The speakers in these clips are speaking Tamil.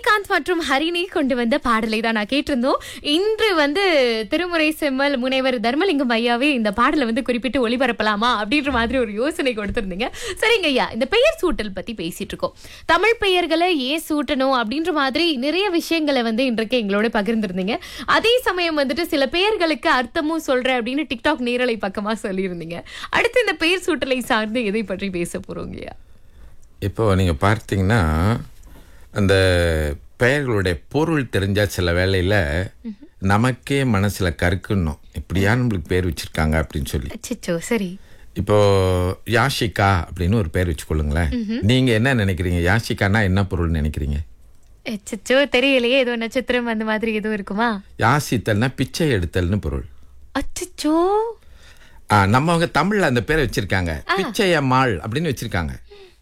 ஸ்ரீகாந்த் மற்றும் ஹரிணி கொண்டு வந்த பாடலை தான் நான் கேட்டிருந்தோம் இன்று வந்து திருமுறை செம்மல் முனைவர் தர்மலிங்கம் ஐயாவே இந்த பாடலை வந்து குறிப்பிட்டு ஒளிபரப்பலாமா அப்படின்ற மாதிரி ஒரு யோசனை கொடுத்திருந்தீங்க சரிங்க ஐயா இந்த பெயர் சூட்டல் பத்தி பேசிட்டு இருக்கோம் தமிழ் பெயர்களை ஏன் சூட்டணும் அப்படின்ற மாதிரி நிறைய விஷயங்களை வந்து இன்றைக்கு எங்களோட பகிர்ந்திருந்தீங்க அதே சமயம் வந்துட்டு சில பெயர்களுக்கு அர்த்தமும் சொல்றேன் அப்படின்னு டிக்டாக் நேரலை பக்கமா சொல்லியிருந்தீங்க அடுத்து இந்த பெயர் சூட்டலை சார்ந்து எதை பற்றி பேச போறோங்க ஐயா இப்போ நீங்கள் பார்த்தீங்கன்னா அந்த பெயர்களுடைய பொருள் தெரிஞ்சால் சில வேளையில் நமக்கே மனசில் கருக்குன்னும் இப்படியா நம்மளுக்கு பேர் வச்சுருக்காங்க அப்படின்னு சொல்லி அச்சோ சரி இப்போ யாஷிகா அப்படின்னு ஒரு பேர் வச்சுக்கொள்ளுங்களேன் நீங்கள் என்ன நினைக்கிறீங்க யாஷிகானா என்ன பொருள் நினைக்கிறீங்க அச்சோ தெரியலையே ஏதோ நட்சத்திரம் அந்த மாதிரி எதுவும் இருக்குமா யாசித்தல்னா பிச்சை எடுத்தல்னு பொருள் அச்சோ ஆ, நம்மவங்க தமிழ்ல அந்த பேரை வச்சிருக்காங்க பிச்சையம்மாள் அப்படின்னு வச்சிருக்காங்க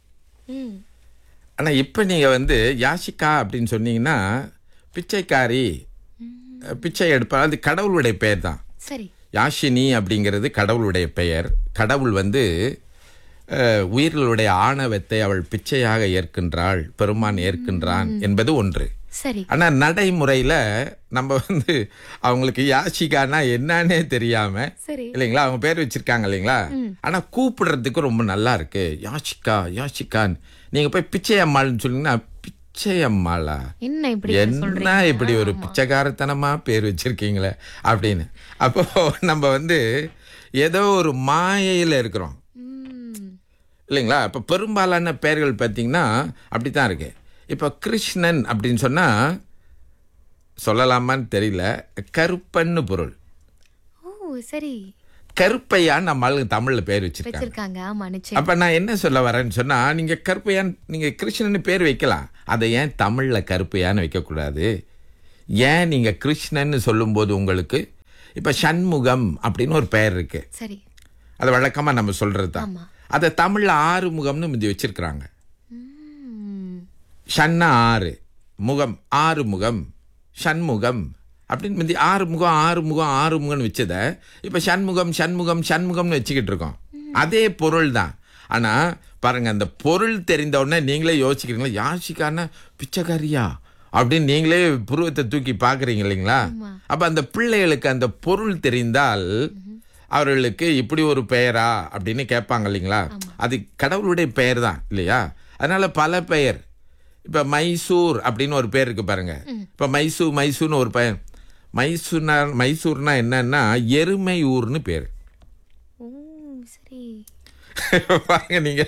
ஆனா இப்ப நீங்க வந்து யாஷிகா அப்படின்னு சொன்னீங்கன்னா பிச்சைக்காரி பிச்சை எடுப்பா அது கடவுளுடைய பெயர் தான் சரி யாஷினி அப்படிங்கிறது கடவுளுடைய பெயர் கடவுள் வந்து அஹ், உயிர்களுடைய ஆணவத்தை அவள் பிச்சையாக ஏற்கின்றாள் பெருமான் ஏற்கின்றான் என்பது ஒன்று சரி ஆனா நடைமுறையில நம்ம வந்து அவங்களுக்கு யாஷிகானா என்னன்னே தெரியாம சரி இல்லைங்களா அவங்க பேர் வச்சிருக்காங்க இல்லைங்களா ஆனா கூப்பிடுறதுக்கு ரொம்ப நல்லா இருக்கு யாஷிகா யாஷிகான்னு நீங்க போய் பிச்சை அம்மாள்னு சொன்னீங்கன்னா பிச்சை அம்மாளா என்ன இப்படி என்ன சொல்றீங்க இப்படி ஒரு பிச்சைக்காரத்தனமா பேர் வச்சிருக்கீங்களே அப்படின்னு அப்போ நம்ம வந்து ஏதோ ஒரு மாயையில இருக்கிறோம் ம், இல்லைங்களா இப்போ பெரும்பாலான பெயர்கள் பார்த்தீங்கன்னா அப்படி தான் இருக்கு இப்போ கிருஷ்ணன் அப்படின்னு சொன்னா சொல்லலாமான்னு தெரியல கருப்பன்னு பொருள் ஓ சரி கருப்பையான்னு நம்ம ஆளுங்க தமிழ்ல பேர் வச்சிருக்காங்க வச்சிருக்காங்க ஆமா நிச்சயம் அப்ப நான் என்ன சொல்ல வரேன்னு சொன்னா நீங்க கருப்பையான் நீங்க கிருஷ்ணன் பேர் வைக்கலாம் அதை ஏன் தமிழ்ல கருப்பையான்னு வைக்கக்கூடாது ஏன் நீங்க கிருஷ்ணன்னு சொல்லும்போது உங்களுக்கு இப்ப சண்முகம் அப்படின்னு ஒரு பெயர் இருக்கு சரி அது வழக்கமா நம்ம சொல்றது தான் ஆமா. அதை தமிழ்ல ஆறு முகம்னு முந்தி வச்சிருக்கிறாங்க ம், ஷன்னா ஆறு முகம் ஆறு முகம் ஷண்முகம் அப்படின்னு முந்தி ஆறு முகம் ஆறு முகம் ஆறு முகம்னு வச்சத இப்ப சண்முகம் சண்முகம் சண்முகம்னு வச்சுக்கிட்டு இருக்கோம் அதே பொருள் தான் ஆனா பாருங்க அந்த பொருள் தெரிந்த உடனே நீங்களே யோசிக்கிறீங்களா யாசிக்கான பிச்சைக்காரியா அப்படின்னு நீங்களே புருவத்தை தூக்கி பாக்குறீங்க இல்லைங்களா அப்ப அந்த பிள்ளைகளுக்கு அந்த பொருள் தெரிந்தால் அவர்களுக்கு இப்படி ஒரு பெயரா அப்படின்னு கேட்பாங்க இல்லைங்களா அது கடவுளுடைய பெயர் தான் இல்லையா அதனால பல பெயர் இப்ப மைசூர் அப்படின்னு ஒரு பேர் இருக்கு பாருங்க இப்ப மைசூர் மைசூர்னு ஒரு பெயர் மைசூர்னா மைசூர்னா என்னன்னா எருமை ஊர்னு பேர் ஓ சரி பாருங்க நீங்க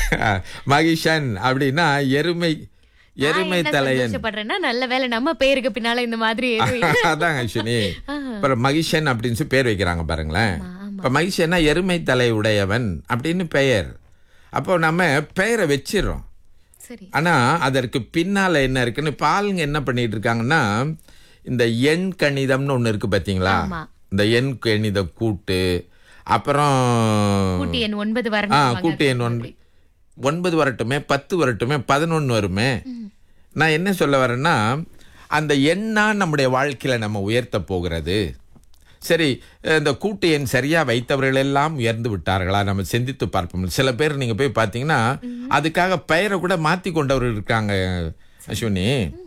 மகிஷன் அப்படின்னா எருமை எருமை நான் என்ன தலையன் சந்தோஷப்படுறேன்னா நல்ல வேலை நம்ம பேருக்கு பின்னால இந்த மாதிரி எதுவும் இல்ல. அதான் அஸ்வினி அப்புறம் மகிஷன் அப்படின்னு சொல்லி பேர் வைக்கிறாங்க பாருங்களேன் ஆமா. இப்ப மகிஷன்னா எருமை தலை உடையவன் அப்படின்னு பெயர் அப்போ நம்ம பெயரை வச்சிடுறோம் சரி ஆனா அதற்கு பின்னால என்ன இருக்குன்னு இப்ப ஆளுங்க என்ன பண்ணிட்டு இருக்காங்கன்னா இந்த எண் கணிதம்னு ஒண்ணு இருக்கு பாத்தீங்களா ஆமா. இந்த எண் கணித கூட்டு அப்புறம் கூட்டி எண் ஒன்பது ஆ வரணும் கூட்டு எண் ஒன்பது ஒன்பது வரட்டுமே பத்து வரட்டுமே பதினொன்று வருமே நான் என்ன சொல்ல வரேன்னா அந்த எண்ணா நம்முடைய வாழ்க்கையில நம்ம உயர்த்த போகிறது சரி இந்த கூட்டு எண் சரியா வைத்தவர்கள் எல்லாம் உயர்ந்து விட்டார்களா நம்ம சிந்தித்து பார்ப்போம் சில பேர் நீங்க போய் பார்த்தீங்கன்னா அதுக்காக பெயரை கூட மாத்தி கொண்டவர்கள் இருக்காங்க அஸ்வினி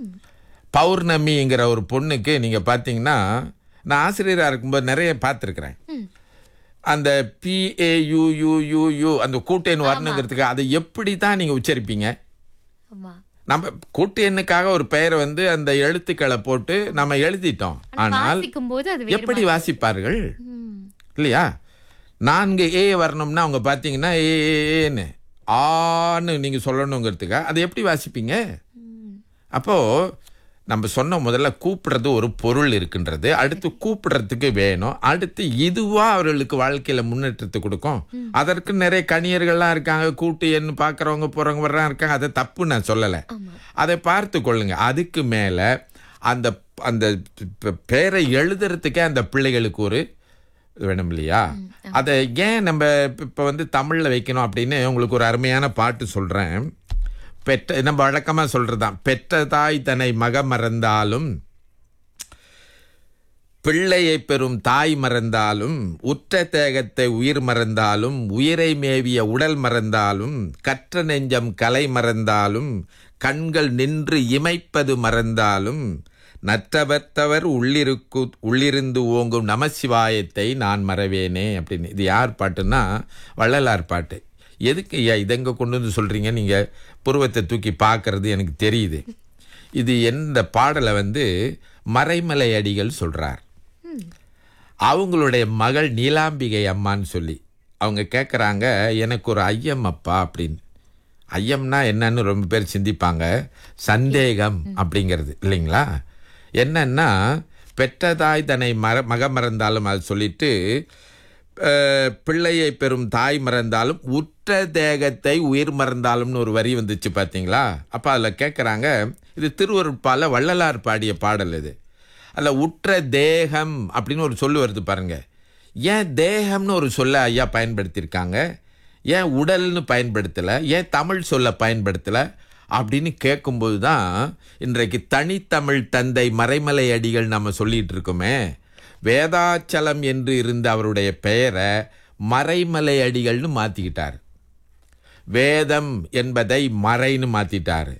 பௌர்ணமிங்கிற ஒரு பொண்ணுக்கு நீங்க பார்த்தீங்கன்னா நான் ஆசிரியராக இருக்கும்போது நிறைய பார்த்துருக்குறேன் அந்த பிஏயுயுயுயு அந்த கூட்டு எண் வரணுங்கிறதுக்கு அதை எப்படி தான் நீங்க உச்சரிப்பீங்க ஆமா நம்ம கூட்டு எண்ணுக்காக ஒரு பெயரை வந்து அந்த எழுத்துக்களை போட்டு நம்ம எழுதிட்டோம் ஆனால் வாசிக்கும் போது அது வேறு எப்படி வாசிப்பார்கள் ம், இல்லையா நான்கு ஏ வரணும்னா அவங்க பார்த்தீங்கன்னா ஏ ஏன்னு ஆன்னு நீங்க சொல்லணுங்கிறதுக்கா அதை எப்படி வாசிப்பீங்க அப்போ நம்ம சொன்ன முதல்ல கூப்பிடுறது ஒரு பொருள் இருக்கின்றது அடுத்து கூப்பிடுறதுக்கு வேணும் அடுத்து இதுவா அவர்களுக்கு வாழ்க்கையில முன்னேற்றத்தை கொடுக்கும் அதற்கு நிறைய கணியர்கள்லாம் இருக்காங்க கூட்டு எண்ணு பார்க்கறவங்க போறவங்க வர்றாங்க இருக்காங்க அதை தப்பு நான் சொல்லலை அதை பார்த்து கொள்ளுங்க அதுக்கு மேல அந்த அந்த ப- பேரை எழுதுறதுக்கே அந்த பிள்ளைகளுக்கு ஒரு வேணும் இல்லையா அதை ஏன் நம்ம இப்போ வந்து தமிழில் வைக்கணும் அப்படின்னு உங்களுக்கு ஒரு அருமையான பாட்டு சொல்கிறேன் பெற்ற நம்ம வழக்கமாக சொல்கிறதான் பெற்ற தாய் தன்னை மக மறந்தாலும் பிள்ளையை பெறும் தாய் மறந்தாலும் உற்ற தேகத்தை உயிர் மறந்தாலும் உயிரை மேவிய உடல் மறந்தாலும் கற்ற நெஞ்சம் கலை மறந்தாலும் கண்கள் நின்று இமைப்பது மறந்தாலும் நற்றவர்த்தவர் உள்ளிருக்கு உள்ளிருந்து ஓங்கும் நமசிவாயத்தை நான் மறவேனே அப்படின்னு இது யார் பாட்டுன்னா வள்ளலார் பாட்டு எதுக்கு ஐயா இதெங்க கொண்டு வந்து சொல்றீங்க நீங்க புருவத்தை தூக்கி பார்க்கறது எனக்கு தெரியுது இது எந்த பாடலை வந்து மறைமலை அடிகள் சொல்றார் அவங்களுடைய மகள் நீலாம்பிகை அம்மான்னு சொல்லி அவங்க கேட்குறாங்க எனக்கு ஒரு ஐயம் அப்பா அப்படின்னு ஐயம்னா என்னன்னு ரொம்ப பேர் சிந்திப்பாங்க சந்தேகம் அப்படிங்கிறது இல்லைங்களா என்னன்னா பெற்றதாய் தன்னை மற மக மறந்தாலும் அது சொல்லிட்டு அஹ், பிள்ளையை பெறும் தாய் மறந்தாலும் உற்ற தேகத்தை உயிர் மறந்தாலும்னு ஒரு வரி வந்துச்சு பார்த்தீங்களா அப்போ அதில் கேட்குறாங்க இது திருவருட்பால வள்ளலார் பாடிய பாடல் இது அதில் உற்ற தேகம் அப்படின்னு ஒரு சொல்லு வருது பாருங்க ஏன் தேகம்னு ஒரு சொல்ல ஐயா பயன்படுத்தியிருக்காங்க ஏன் உடல்னு பயன்படுத்தலை ஏன் தமிழ் சொல்ல பயன்படுத்தலை அப்படின்னு கேட்கும்போது தான் இன்றைக்கு தனித்தமிழ் தந்தை மறைமலை அடிகள் நம்ம சொல்லிட்டு இருக்கோமே வேதாச்சலம் என்று இருந்த அவருடைய பெயரை மறைமலை அடிகள்னு மாற்றிக்கிட்டார் வேதம் என்பதை மறைன்னு மாற்றிட்டார்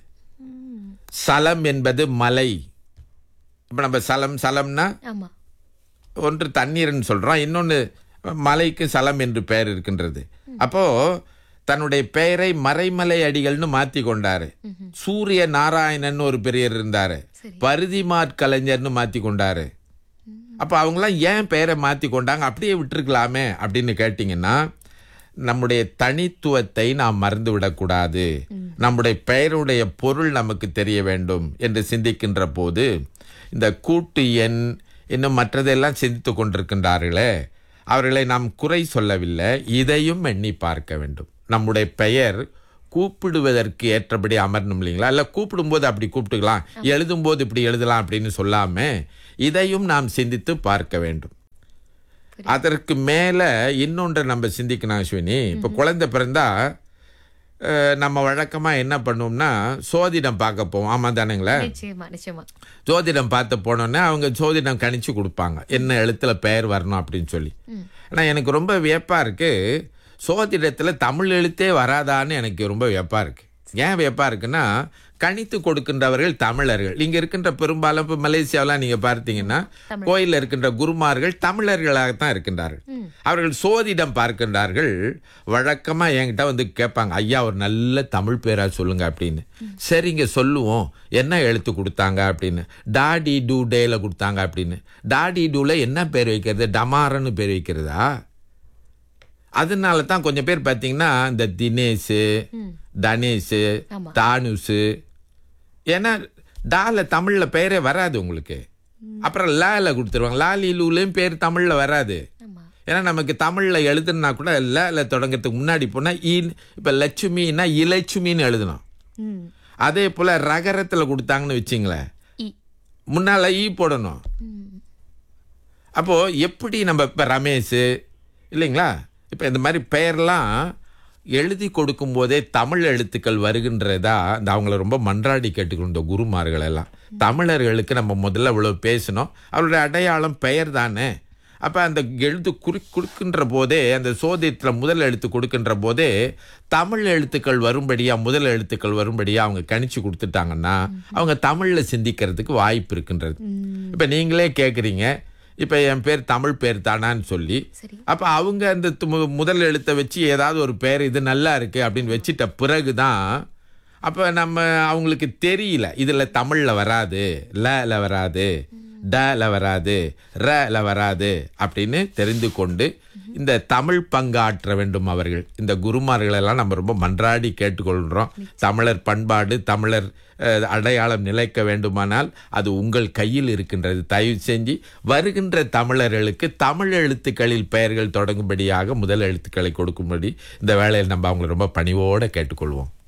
சலம் என்பது மலை இப்போ நம்ம சலம் சலம்னா ஆமா ஒன்று தண்ணீர்னு சொல்கிறோம் இன்னொன்று மலைக்கு சலம் என்று பெயர் இருக்கின்றது அப்போ தன்னுடைய பெயரை மறைமலை அடிகள்னு மாற்றி கொண்டாரு சூரிய நாராயணன் ஒரு பெரியர் இருந்தாரு பருதிமாற் கலைஞர்னு மாற்றி கொண்டாரு அப்போ அவங்களாம் ஏன் பெயரை மாற்றி கொண்டாங்க அப்படியே விட்டுருக்கலாமே அப்படின்னு கேட்டிங்கன்னா நம்முடைய தனித்துவத்தை நாம் மறந்து விடக்கூடாது நம்முடைய பெயருடைய பொருள் நமக்கு தெரிய வேண்டும் என்று சிந்திக்கின்ற போது இந்த கூட்டு எண் இன்னும் மற்றதெல்லாம் சிந்தித்து கொண்டிருக்கின்றார்களே அவர்களை நாம் குறை சொல்லவில்லை இதையும் எண்ணி பார்க்க வேண்டும் நம்முடைய பெயர் கூப்பிடுவதற்கு ஏற்றபடி அமரணும் இல்லைங்களா இல்லை கூப்பிடும்போது அப்படி கூப்பிட்டுக்கலாம் எழுதும்போது இப்படி எழுதலாம் அப்படின்னு சொல்லாம இதையும் நாம் சிந்தித்து பார்க்க வேண்டும் அதற்கு மேலே இன்னொன்றை நம்ம சிந்திக்கணும் அஸ்வினி இப்போ குழந்தை பிறந்தா அஹ், நம்ம வழக்கமாக என்ன பண்ணுவோம்னா சோதிடம் பார்க்க போவோம் ஆமாம் தானேங்களே நிச்சயமா நிச்சயமா ஜோதிடம் பார்த்து போனோன்னே அவங்க ஜோதிடம் கணிச்சு கொடுப்பாங்க என்ன எழுத்துல பெயர் வரணும் அப்படின்னு சொல்லி ஆனால் எனக்கு ரொம்ப வியப்பாக இருக்கு சோதிடத்தில் தமிழ் எழுத்தே வராதான்னு எனக்கு ரொம்ப வியப்பாக இருக்கு ஏன் வியப்பாக இருக்குன்னா கணித்து கொடுக்கின்றவர்கள் தமிழர்கள் இங்கே இருக்கின்ற பெரும்பாலும் இப்போ மலேசியாவெலாம் நீங்கள் பார்த்தீங்கன்னா கோயிலில் இருக்கின்ற குருமார்கள் தமிழர்களாகத்தான் இருக்கின்றார்கள் அவர்கள் சோதிடம் பார்க்கின்றார்கள் வழக்கமாக என்கிட்ட வந்து கேட்பாங்க ஐயா ஒரு நல்ல தமிழ் பேரா சொல்லுங்க அப்படின்னு சரிங்க சொல்லுவோம் என்ன எழுத்து கொடுத்தாங்க அப்படின்னு டாடி டூ டேல கொடுத்தாங்க அப்படின்னு டாடி டூல என்ன பேர் வைக்கிறது டமாரன்னு பேர் வைக்கிறதா அதனால தான் கொஞ்சம் பேர் பார்த்தீங்கன்னா இந்த தினேஷ் தனேஷ் ஆமா. தானுஷு ஏன்னா டால தமிழ்ல பெயரே வராது உங்களுக்கு அப்புறம் லால கொடுத்துருவாங்க லாலி லூலையும் பேர் தமிழ்ல வராது ஆமா ஏன்னா நமக்கு தமிழ்ல எழுதுனா கூட ல தொடங்கிறதுக்கு முன்னாடி போனா ஈன் இப்ப லட்சுமின்னா இலட்சுமின்னு எழுதணும் ம் அதே போல ரகரத்துல கொடுத்தாங்கன்னு வச்சிங்களேன் இ முன்னால ஈ போடணும் ம் அப்போ எப்படி நம்ம இப்ப ரமேஷ் இல்லைங்களா இப்ப இந்த மாதிரி பெயர்லாம் எழுதி கொடுக்கும் போதே தமிழ் எழுத்துக்கள் வருகின்றதா இந்த அவங்கள ரொம்ப மன்றாடி கேட்டுக்கணும் இந்த குருமார்கள் எல்லாம் தமிழர்களுக்கு நம்ம முதல்ல இவ்வளவு பேசணும் அவருடைய அடையாளம் பெயர் தானே அப்போ அந்த எழுத்து குறி கொடுக்கின்ற போதே அந்த சோதியத்தில் முதல் எழுத்து கொடுக்கின்ற போதே தமிழ் எழுத்துக்கள் வரும்படியா முதல் எழுத்துக்கள் வரும்படியா அவங்க கணிச்சு கொடுத்துட்டாங்கன்னா அவங்க தமிழில் சிந்திக்கிறதுக்கு வாய்ப்பு இருக்கின்றது இப்போ நீங்களே கேட்குறீங்க இப்போ என் பேர் தமிழ் பேர் தானான்னு சொல்லி சரி அப்போ அவங்க அந்த து- மு- முதல் எழுத்தை வச்சு ஏதாவது ஒரு பேர் இது நல்லா இருக்கு அப்படின்னு வச்சிட்ட பிறகு தான் அப்போ நம்ம அவங்களுக்கு தெரியல இதில் தமிழில் வராது ல வராது டல வராது ரல வராது அப்படின்னு தெரிந்து கொண்டு இந்த தமிழ் பங்காற்ற வேண்டும் அவர்கள் இந்த குருமார்கள் எல்லாம் நம்ம ரொம்ப மன்றாடி கேட்டுக்கொள்கிறோம் தமிழர் பண்பாடு தமிழர் அஹ், அடையாளம் நிலைக்க வேண்டுமானால் அது உங்கள் கையில் இருக்கின்றது தயவு செஞ்சு வருகின்ற தமிழர்களுக்கு தமிழ் எழுத்துக்களில் பெயர்கள் தொடங்கும்படியாக முதல் எழுத்துக்களை கொடுக்கும்படி இந்த வேளையில் நம்ம அவங்களை ரொம்ப பணிவோட கேட்டுக்கொள்வோம்